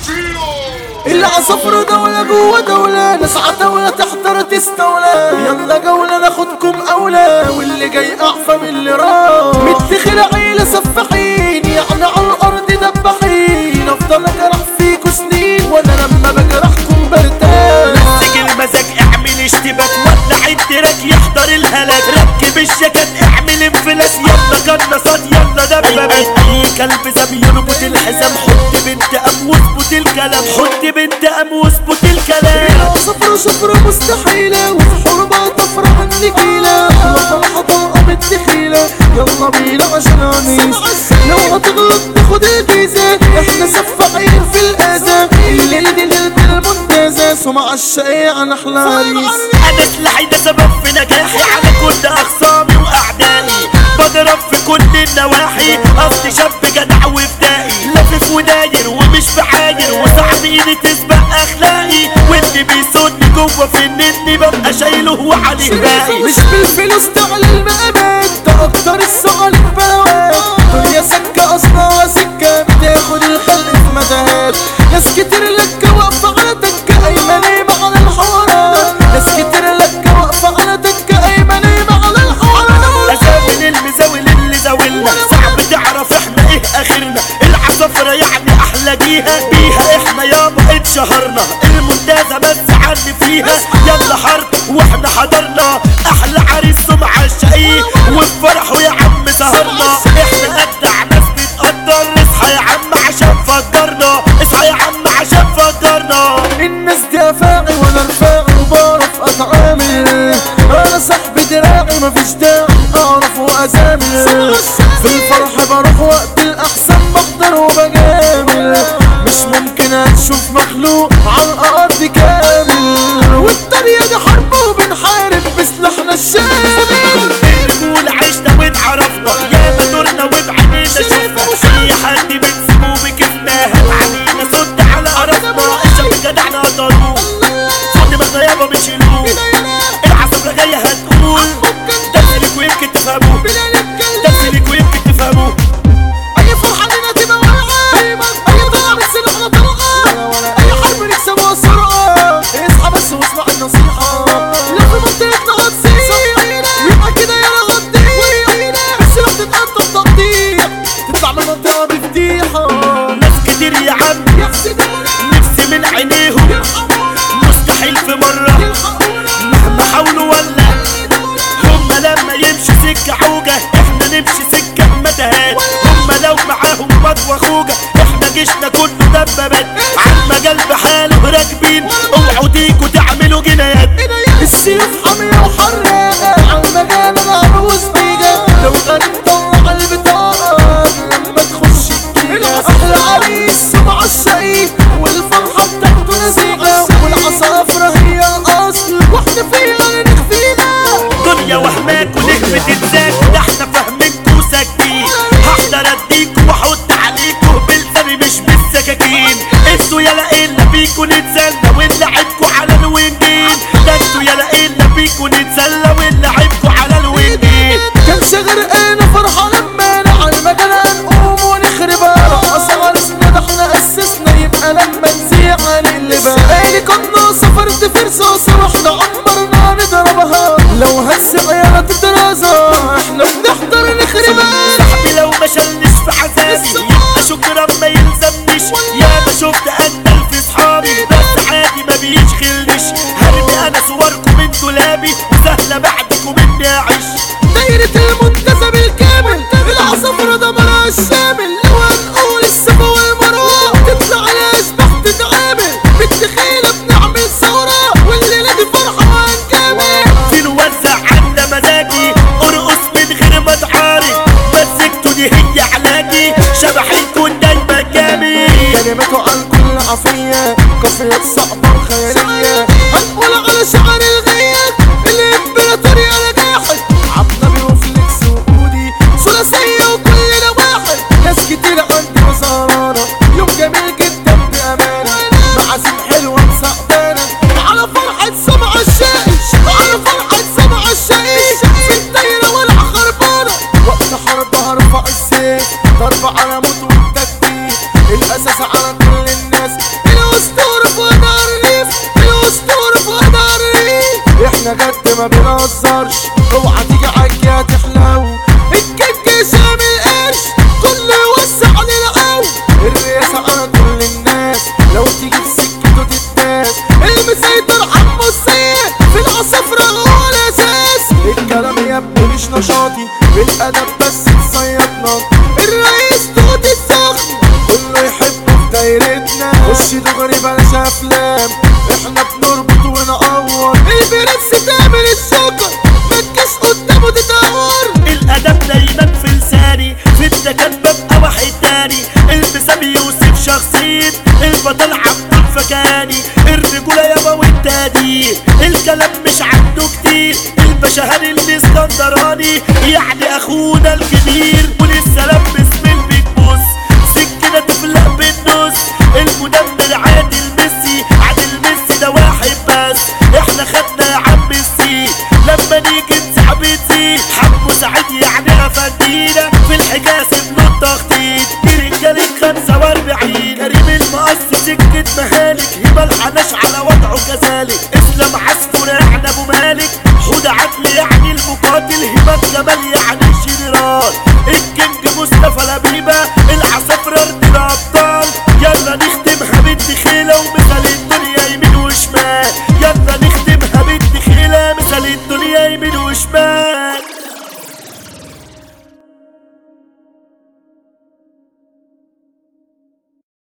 العصفرة دولة جوه دولة نسعى دولة تحضر تستولى يلا جولة ناخدكم أولى واللي جاي أعفى من اللي راح متخر عيلة سفاحين يعني على الأرض دباحين أفضل أجرح فيكوا سنين وأنا لما بجرحكم برتاح مسك المزاج اعمل اشتباك ولع التراك يحضر الهلاك ركب الجاكيت اعمل انفلاس يلا قناصات يلا دبابات اي كلب زم يربط الحزام حط بنت ام واظبط الكلام حط بنت ام واظبط الكلام صفرة صفرة مستحيلة وفي حربة طفرة من نجيلة وطلعة طلقة بالدخيلة يلا بينا عشان انيس لو هتغلط ناخد الجيزة احنا سفاحين في الأذى الليل دي ليلة المنتزه سمع الشقية عن أحلى عريس انا سلاحي ده سبب في نجاحي على كل اخصامي واعدائي بضرب في كل النواحي اصلي شاب جدع وفدائي لافف وداير ومش بعاير وصعب ايدي تسبق اخلاقي واللي بيصدني جوه في النني ببقى شايله وعليه باقي مش بالفلوس تعلى المقامات ده أكتر السؤال البلاوات دنيا سكة أصلا سكة بتاخد الخلق في متاهات ناس كتير لك واقفة على تكة أيمن نايمة على الحوارات ناس كتير لك واقفة على تكة أيمن نايمة على الحوارات أسامن المزاول اللي زاولنا صعب تعرف احنا ايه اخرنا العصفرة يعني احلى جيها بيها احنا يابا اتشهرنا الممتازة بس عني فيها يلا حرب واحنا حضرنا احلى عريس سمعة الشقية وفي فرحه يا عم سهرنا احنا اجدع ناس بتقدر اصحى يا عم عشان فجرنا اصحى يا عم عشان فجرنا الناس دي أفاعي وأنا رفاعي وبعرف أتعامل أنا صاحب دراعي مفيش داعي أعرف وأزامل في الفرح بروح وقت الأحسن بحضر وبجامل مش ممكن هتشوف مخلوق على الأرض كامل والدنيا دي حرب وبنحارب بسلاحنا الشامل نقول عشنا واتعرفنا يا بدورنا وبعينينا شفنا اي حد بتسيبه بكفناها علينا صد على قرفنا الشاب جدعنا ضروب صد دماغنا يابا بنشيلوه العصفرة جاية هتقول درس ليك ويمكن تفهموه درس ليك ويمكن تفهموه أي فرحة لنا تبقى ورقة أي طلع من سلاحنا طلقة أي حرب نكسبها سرعة اصحى بس واسمع النصيحة لا في منطقتنا هتصيح يبقى كده يلا غطيح بس لو تتقطع تقطيع تطلع من المنطقة بفضيحة ناس كتير يا عم يحسدونا نفسي من عينيهم مستحيل في مرة مهما حاولوا ولا هما لما يمشوا سكة عوجة احنا نمشي سكة مدهات هما لو معاهم مطوى خوجة احنا جيشنا كله دبابات عالمجال بحاله راكبين اوعوا تيجوا تعملوا جنايات السيوف حامية وحراقة عالمجال العروس بيجا لو غريب طلع البطاقة لما تخش الجيجا أحلى عريس سمع الشقي والفرحة بتاعته نزيهة والعصافرة هي الأصل واحنا فيها نخفينا دنيا وهماك ونجم تتزاك ده احنا فاهمينكوا ساكتين هقدر اديكوا واحط عليكوا بلساني مش بالسكاكين انتوا يلا الا بيكوا نتسلى ونلعبكوا على الوينجين ده انتوا يلا الا بيكوا نتسلى ونلعبكوا على الوينجين كان غرقانة فرحة لما أنا عالمجال هنقوم ونخربها رقصة عرسنا ده احنا أسسنا يبقى لما نزيع هنقلبها قالي كنا سافرت في رصاصة رحنا عمرنا نضربها لو هتسع يا تترازى احنا بنحضر نخربها صاحبي لو ما شلنيش في عذابي يبقى شكرا ما يلزمنيش يا ما شفت اجمل في صحابي بس عادي ما بيشغلنيش هرمي انا صوركم من دولابي وسهله بعدكم اني اعيش دايرة المنتزه بالكامل العصفرة ده مراها الشامل لو هنقول السفا والمروة تطلع الأشباح تتعامل بالدخيلة بنعمل ثورة والليلة دي فرحة وهنكمل في نوزع عنا مزاجي ارقص من غير ما تعاري مسكته دي هي علاجي شبحيكوا دايما جامي كلماته عن كل عافية قافية صعبة وخيالية هنقول على شعر الغياب الامبراطورية نجاحت عبد وفليكس وقودي ثلاثية وكلنا واحد ناس كتير عندي وزارة يوم جميل جدا بأمانة معازيم حلوة مساعدانا على فرحة سمع الشاي على فرحة سمع الشاي في الدايرة والع خربانة وقت حرب هرفع السيف ضرب على موت والتكتيك الأساس على كل الناس نشاطي بالأدب بس تصيدنا الرئيس توت الزخم كله يحبه في دايرتنا خش دغري بلاش افلام احنا بنربط ونقور البرنس تعمل السكر ما تجيش قدامه تدور الادب دايما في لساني في الدكان ببقى واحد تاني البسام يوسف شخصية البطل عبد الفكاني الرجولة يابا والتقدير الكلام مش عنده كتير البشهان الاسكندراني يعني اخونا الكبير وللسلام باسم البيج بوس سكينة تفلق بالنص المدمر عادل ميسي عادل ميسي ده واحد بس احنا خدنا يا عم السي لما نيجي نسحب تزيد حمو سعيد يعني افندينا في الحجاز ابن التخطيط رجال خمسة واربعين كريم المقص سكة مهالك هبة الحناش على وضعه كذلك اسلام عصفور يعني ابو مالك حود عدل يعني المقاتل هبة جمال يعني الجنرال